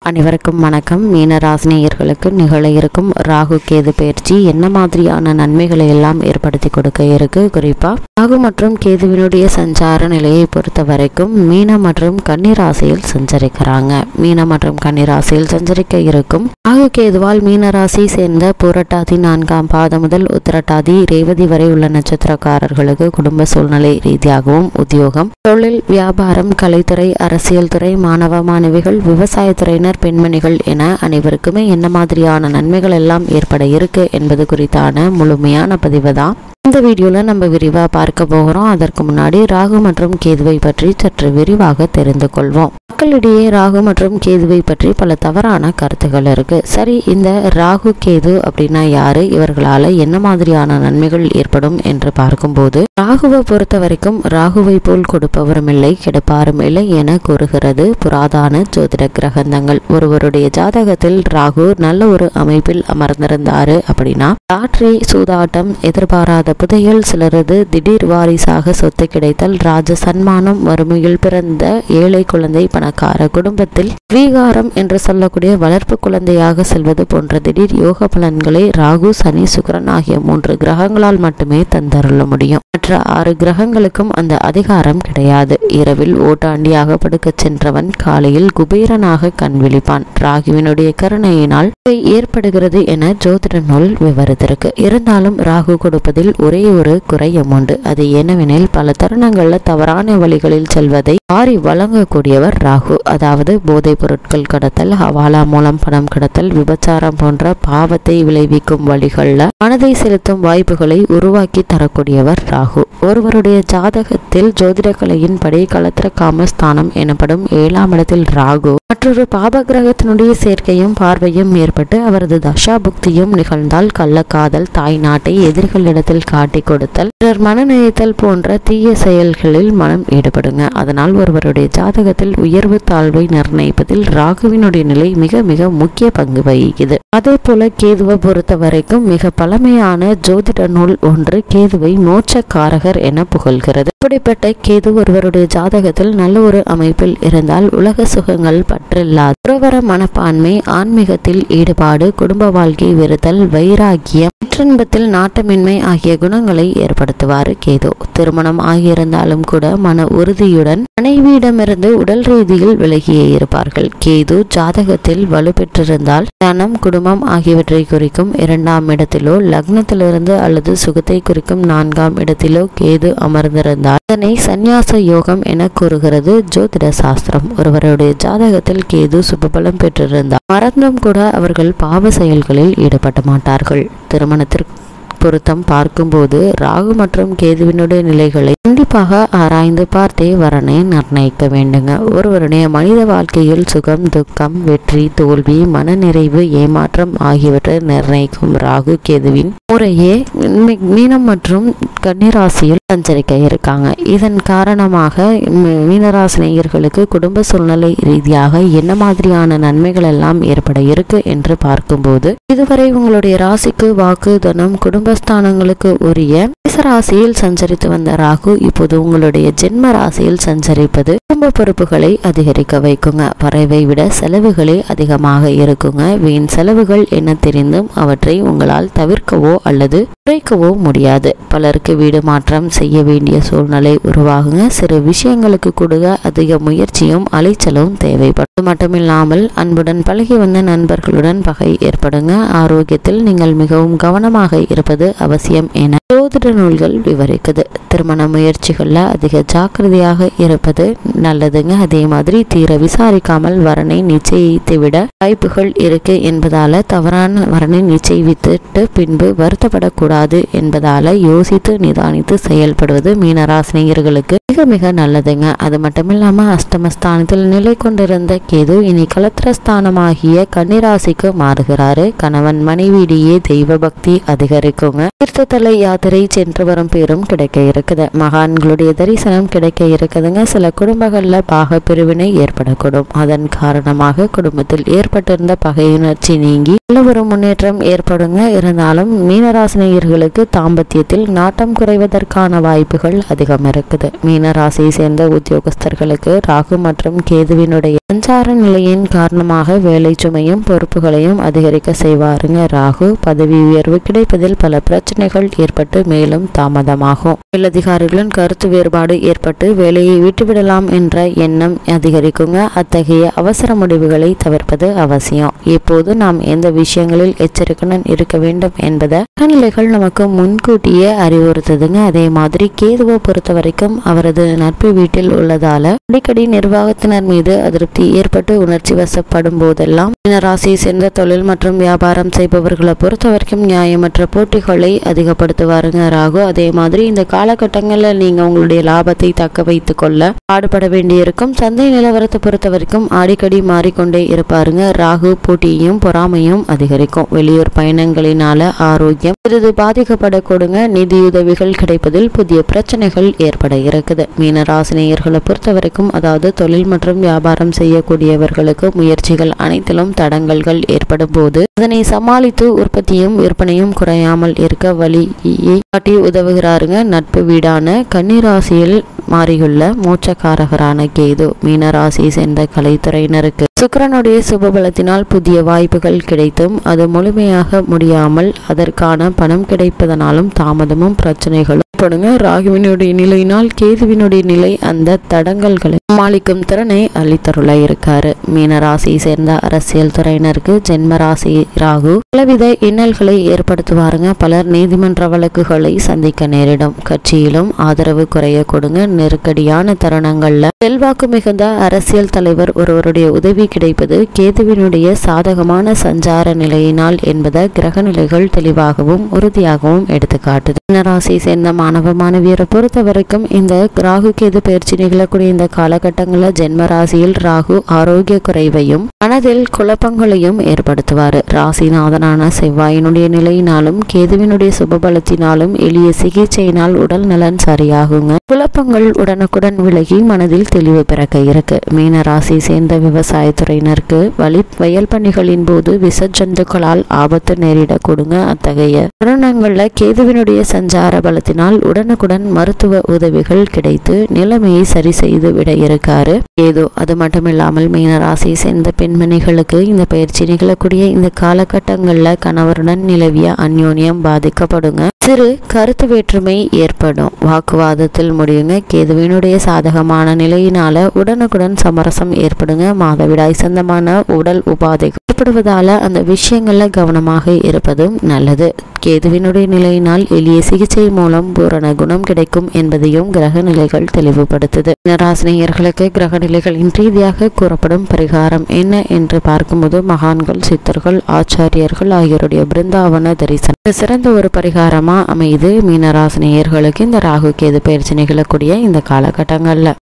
அனைவருக்கும் வணக்கம் மீனராசினியர்களுக்கு நிகழ இருக்கும் ராகு கேது பயிற்சி என்ன மாதிரியான நன்மைகளை எல்லாம் ஏற்படுத்தி கொடுக்க இருக்கு குறிப்பா ராகு மற்றும் கேதுவினுடைய சஞ்சார நிலையை பொறுத்த வரைக்கும் மீன மற்றும் கன்னிராசியில் சஞ்சரிக்கிறாங்க மீன மற்றும் கன்னிராசியில் சஞ்சரிக்க இருக்கும் ராகு கேதுவால் மீனராசி சேர்ந்த பூரட்டாதி நான்காம் பாதம் முதல் உத்திரட்டாதி ரேவதி வரை உள்ள நட்சத்திரக்காரர்களுக்கு குடும்ப சூழ்நிலை ரீதியாகவும் உத்தியோகம் தொழில் வியாபாரம் கலைத்துறை அரசியல் துறை மாணவ மாணவிகள் விவசாயத்துறையினர் பெண்மணிகள் என அனைவருக்குமே என்ன மாதிரியான நன்மைகள் எல்லாம் ஏற்பட இருக்கு என்பது குறித்தான முழுமையான பதிவு தான் இந்த வீடியோவில் நம்ம விரிவாக பார்க்க போகிறோம் அதற்கு முன்னாடி ராகு மற்றும் கேதுவை பற்றி சற்று விரிவாக தெரிந்து கொள்வோம் மக்களிடையே ராகு மற்றும் கேதுவை பற்றி பல தவறான கருத்துகள் இருக்கு சரி இந்த ராகு கேது அப்படின்னா யாரு இவர்களால என்ன மாதிரியான நன்மைகள் ஏற்படும் என்று பார்க்கும்போது ராகுவை பொறுத்த வரைக்கும் ராகுவை போல் கொடுப்பவரும் இல்லை கெடுப்பாரும் இல்லை என கூறுகிறது புராதான ஜோதிட கிரகந்தங்கள் ஒருவருடைய ஜாதகத்தில் ராகு நல்ல ஒரு அமைப்பில் அமர்ந்திருந்தாரு அப்படின்னா லாட்ரி சூதாட்டம் எதிர்பாராத புதையல் சிலரது திடீர் வாரிசாக சொத்து கிடைத்தல் ராஜ சன்மானம் வறுமையில் பிறந்த ஏழை குழந்தை பணக்கார குடும்பத்தில் வீகாரம் என்று சொல்லக்கூடிய வளர்ப்பு குழந்தையாக செல்வது போன்ற திடீர் யோக பலன்களை ராகு சனி சுக்கிரன் ஆகிய மூன்று கிரகங்களால் மட்டுமே தந்தருள முடியும் மற்ற ஆறு கிரகங்களுக்கும் அந்த அதிகாரம் கிடையாது இரவில் ஓட்டாண்டியாக படுக்கச் சென்றவன் காலையில் குபேரனாக கண் விழிப்பான் ராகுவினுடைய கருணையினால் இவை ஏற்படுகிறது என ஜோதிட நூல் விவரித்திருக்கு இருந்தாலும் ராகு கொடுப்பதில் ஒரே ஒரு குறையும் உண்டு அது என்னவெனில் பல தருணங்கள்ல தவறான வழிகளில் செல்வதை வாரி வழங்கக்கூடியவர் ராகு அதாவது போதைப் பொருட்கள் கடத்தல் ஹவாலா மூலம் பணம் கடத்தல் விபச்சாரம் போன்ற பாவத்தை விளைவிக்கும் வழிகள்ல மனதை செலுத்தும் வாய்ப்புகளை உருவாக்கி தரக்கூடியவர் ராகு ஒருவருடைய ஜாதகத்தில் ஜோதிட கலையின் படி களத்திர காமஸ்தானம் எனப்படும் ஏழாம் இடத்தில் ராகு மற்றொரு பாப கிரகத்தினுடைய சேர்க்கையும் பார்வையும் ஏற்பட்டு அவரது தசா புக்தியும் நிகழ்ந்தால் கள்ளக்காதல் தாய் நாட்டை எதிர்களிடத்தில் காட்டி கொடுத்தல் பிறர் மனநினைத்தல் போன்ற தீய செயல்களில் மனம் ஈடுபடுங்க அதனால் ஒருவருடைய ஜாதகத்தில் உயர்வு தாழ்வை நிர்ணயிப்பதில் ராகுவினுடைய நிலை மிக மிக முக்கிய பங்கு வகிக்குது அதே போல கேதுவை பொறுத்த வரைக்கும் மிக பழமையான ஜோதிட நூல் ஒன்று கேதுவை மோட்சக்காரகர் என புகழ்கிறது இப்படிப்பட்ட கேது ஒருவருடைய ஜாதகத்தில் நல்ல ஒரு அமைப்பில் இருந்தால் உலக சுகங்கள் பற்றில்லாத துறவர மனப்பான்மை ஆன்மீகத்தில் ஈடுபாடு குடும்ப வாழ்க்கை வெறுத்தல் வைராகியம் சிற்றின்பத்தில் நாட்டமின்மை ஆகிய குணங்களை ஏற்படுத்துவார் கேது திருமணம் ஆகியிருந்தாலும் கூட மன உறுதியுடன் மனைவியிடமிருந்து உடல் ரீதியில் விலகியே இருப்பார்கள் கேது ஜாதகத்தில் வலுப்பெற்றிருந்தால் தனம் குடும்பம் ஆகியவற்றை குறிக்கும் இரண்டாம் இடத்திலோ லக்னத்திலிருந்து அல்லது சுகத்தை குறிக்கும் நான்காம் இடத்திலோ கேது அமர்ந்திருந்தால் அதனை சந்நியாச யோகம் என கூறுகிறது ஜோதிட சாஸ்திரம் ஒருவருடைய ஜாதகத்தில் கேது சுபபலம் பெற்றிருந்தால் மறந்தும் கூட அவர்கள் பாவ செயல்களில் ஈடுபட மாட்டார்கள் திருமணத்திற்கு பொருத்தம் பார்க்கும்போது ராகு மற்றும் கேதுவினுடைய நிலைகளை கண்டிப்பாக ஆராய்ந்து பார்த்தே வரனை நிர்ணயிக்க வேண்டுங்க ஒருவருடைய மனித வாழ்க்கையில் சுகம் துக்கம் வெற்றி தோல்வி மனநிறைவு ஏமாற்றம் ஆகியவற்றை நிர்ணயிக்கும் ராகு கேதுவின் முறையே மீ- மீனம் மற்றும் கன்னிராசியில் சஞ்சரிக்க இருக்காங்க இதன் காரணமாக மீ- மீனராசினியர்களுக்கு குடும்ப சூழ்நிலை ரீதியாக என்ன மாதிரியான நன்மைகள் எல்லாம் ஏற்பட இருக்கு என்று பார்க்கும்போது இதுவரை உங்களுடைய ராசிக்கு வாக்கு தனம் குடும்பஸ்தானங்களுக்கு உரிய ராசியில் சஞ்சரித்து வந்த ராகு இப்போது உங்களுடைய ஜென்ம ராசியில் சஞ்சரிப்பது குடும்ப பொறுப்புகளை அதிகரிக்க வைக்குங்க வரவை விட செலவுகளே அதிகமாக இருக்குங்க வீண் செலவுகள் என தெரிந்தும் அவற்றை உங்களால் தவிர்க்கவோ அல்லது குறைக்கவோ முடியாது பலருக்கு வீடு மாற்றம் செய்ய வேண்டிய சூழ்நிலை உருவாகுங்க சிறு விஷயங்களுக்கு கூட அதிக முயற்சியும் அலைச்சலும் தேவைப்படும் அது மட்டுமில்லாமல் அன்புடன் பழகி வந்த நண்பர்களுடன் பகை ஏற்படுங்க ஆரோக்கியத்தில் நீங்கள் மிகவும் கவனமாக இருப்பது அவசியம் என ஜோதிட நூல்கள் விவரிக்குது திருமண முயற்சிகள்ல அதிக ஜாக்கிரதையாக இருப்பது நல்லதுங்க அதே மாதிரி தீர விசாரிக்காமல் வரனை நிச்சயித்து விட வாய்ப்புகள் இருக்கு என்பதால தவறான வரனை நிச்சயித்துட்டு பின்பு வருத்தப்படக்கூடாது என்பதால யோசித்து நிதானித்து செயல்படுவது மீனராசினியர்களுக்கு மிக மிக நல்லதுங்க அது மட்டும் இல்லாம அஷ்டமஸ்தானத்தில் நிலை கொண்டிருந்த கேது இனி கலத்திரஸ்தானமாகிய கன்னிராசிக்கு மாறுகிறாரு கணவன் மனைவியிடையே தெய்வ பக்தி அதிகரிக்குங்க தீர்த்தத்தல யாத்திரை சென்று வரும் பேரும் கிடைக்க இருக்குது மகான்களுடைய தரிசனம் கிடைக்க இருக்குதுங்க சில குடும்பங்கள்ல பாக பிரிவினை ஏற்படக்கூடும் அதன் காரணமாக குடும்பத்தில் ஏற்பட்டிருந்த பகையுணர்ச்சி நீங்கி நல்ல ஒரு முன்னேற்றம் ஏற்படுங்க இருந்தாலும் மீனராசினியர்களுக்கு தாம்பத்தியத்தில் நாட்டம் குறைவதற்கான வாய்ப்புகள் அதிகம் இருக்குது மீனராசியை சேர்ந்த உத்தியோகஸ்தர்களுக்கு ராகு மற்றும் கேதுவினுடைய சஞ்சார நிலையின் காரணமாக வேலை சுமையும் பொறுப்புகளையும் அதிகரிக்க செய்வாருங்க ராகு பதவி உயர்வு கிடைப்பதில் பல பிரச்சனைகள் ஏற்பட்டு மேலும் தாமதமாகும் மேலதிகாரிகளின் கருத்து வேறுபாடு ஏற்பட்டு வேலையை விட்டுவிடலாம் என்ற எண்ணம் அதிகரிக்குங்க அத்தகைய அவசர முடிவுகளை தவிர்ப்பது அவசியம் எப்போது நாம் எந்த விஷயங்களில் எச்சரிக்கையுடன் இருக்க வேண்டும் என்பதை நிலைகள் நமக்கு முன்கூட்டியே அறிவுறுத்துதுங்க அதே மாதிரி கேதுவை பொறுத்த வரைக்கும் அவரது நட்பு வீட்டில் உள்ளதால அடிக்கடி நிர்வாகத்தினர் மீது அதிருப்தி ஏற்பட்டு உணர்ச்சி வசப்படும் போதெல்லாம் ராசியை சேர்ந்த தொழில் மற்றும் வியாபாரம் செய்பவர்களை பொறுத்த வரைக்கும் நியாயமற்ற போட்டிகளை அதிகப்படுத்துவாருங்க ராகு அதே மாதிரி இந்த காலகட்டங்களில் நீங்க உங்களுடைய லாபத்தை தக்க வைத்து கொள்ள பாடுபட வேண்டியிருக்கும் சந்தை நிலவரத்தை பொறுத்த வரைக்கும் அடிக்கடி மாறிக்கொண்டே இருப்பாருங்க ராகு போட்டியையும் பொறாமையும் அதிகரிக்கும் வெளியூர் பயணங்களினால ஆரோக்கியம் சிறிது பாதிக்கப்படக்கூடுங்க நிதியுதவிகள் கிடைப்பதில் புதிய பிரச்சனைகள் ஏற்பட இருக்குது மீனராசினியர்களை பொறுத்த வரைக்கும் அதாவது தொழில் மற்றும் வியாபாரம் செய்யக்கூடியவர்களுக்கு முயற்சிகள் அனைத்திலும் தடங்கல்கள் ஏற்படும் போது அதனை சமாளித்து உற்பத்தியும் விற்பனையும் குறையாமல் இருக்க வழியை காட்டி உதவுகிறாருங்க நட்பு வீடான கன்னிராசியில் மாறியுள்ள மூச்சக்காரகரான கேது மீனராசியை சேர்ந்த கலைத்துறையினருக்கு சுக்கிரனுடைய சுபபலத்தினால் புதிய வாய்ப்புகள் கிடைத்தும் அது முழுமையாக முடியாமல் அதற்கான பணம் கிடைப்பதனாலும் தாமதமும் பிரச்சனைகளும் ஏற்படுங்க ராகுவினுடைய நிலையினால் கேதுவினுடைய நிலை அந்த தடங்கல்களை சமாளிக்கும் திறனை அளித்தருள இருக்காரு மீனராசியை சேர்ந்த அரசியல் துறையினருக்கு ஜென்ம ராசி ராகு பலவித இன்னல்களை ஏற்படுத்துவாருங்க பலர் நீதிமன்ற வழக்குகளை சந்திக்க நேரிடும் கட்சியிலும் ஆதரவு குறைய கொடுங்க நெருக்கடியான தருணங்கள்ல செல்வாக்கு மிகுந்த அரசியல் தலைவர் ஒருவருடைய உதவி கிடைப்பது கேதுவினுடைய சாதகமான சஞ்சார நிலையினால் என்பதை கிரக நிலைகள் தெளிவாகவும் உறுதியாகவும் எடுத்து காட்டுது மீனராசியை சேர்ந்த மாணவ மாணவியரை பொறுத்த வரைக்கும் இந்த ராகு கேது பயிற்சி நிகழக்கூடிய இந்த காலகட்டங்களில் ஜென்ம ராசியில் ராகு ஆரோக்கிய குறைவையும் மனதில் குழப்பங்களையும் ஏற்படுத்துவார் ராசிநாதனான செவ்வாயினுடைய நிலையினாலும் கேதுவினுடைய சுபபலத்தினாலும் எளிய சிகிச்சையினால் உடல் நலன் சரியாகுங்க குழப்பங்கள் உடனுக்குடன் விலகி மனதில் தெளிவு பிறக்க இருக்கு மீன ராசி சேர்ந்த விவசாயத்துறையினருக்கு வழி வயல் பணிகளின் போது விஷ ஜந்துக்களால் ஆபத்து நேரிட கொடுங்க அத்தகைய தருணங்கள்ல கேதுவினுடைய சஞ்சார பலத்தினால் உடனுக்குடன் மருத்துவ உதவிகள் கிடைத்து நிலைமையை சரி செய்து விட இருக்காரு ஏதோ அது மட்டும் இல்லாமல் மீனராசியை சேர்ந்த பெண்மணிகளுக்கு இந்த பயிற்சி நிகழக்கூடிய இந்த காலகட்டங்கள்ல கணவருடன் நிலவிய அந்யோன்யம் பாதிக்கப்படுங்க சிறு கருத்து வேற்றுமை ஏற்படும் வாக்குவாதத்தில் முடியுங்க கேதுவினுடைய சாதகமான நிலையினால உடனுக்குடன் சமரசம் ஏற்படுங்க மாதவிடாய் சொந்தமான உடல் உபாதைகள் ஏற்படுவதால அந்த விஷயங்கள்ல கவனமாக இருப்பதும் நல்லது கேதுவினுடைய நிலையினால் எளிய சிகிச்சை மூலம் பூரண குணம் கிடைக்கும் என்பதையும் கிரக நிலைகள் தெளிவுபடுத்துது ராசினியர்களுக்கு கிரக நிலைகளின் ரீதியாக கூறப்படும் பரிகாரம் என்ன என்று பார்க்கும்போது மகான்கள் சித்தர்கள் ஆச்சாரியர்கள் ஆகியோருடைய பிருந்தாவன தரிசனம் இது சிறந்த ஒரு பரிகாரமா அமையுது மீனராசினியர்களுக்கு இந்த ராகு கேது பயிற்சி நிகழக்கூடிய இந்த காலகட்டங்கள்ல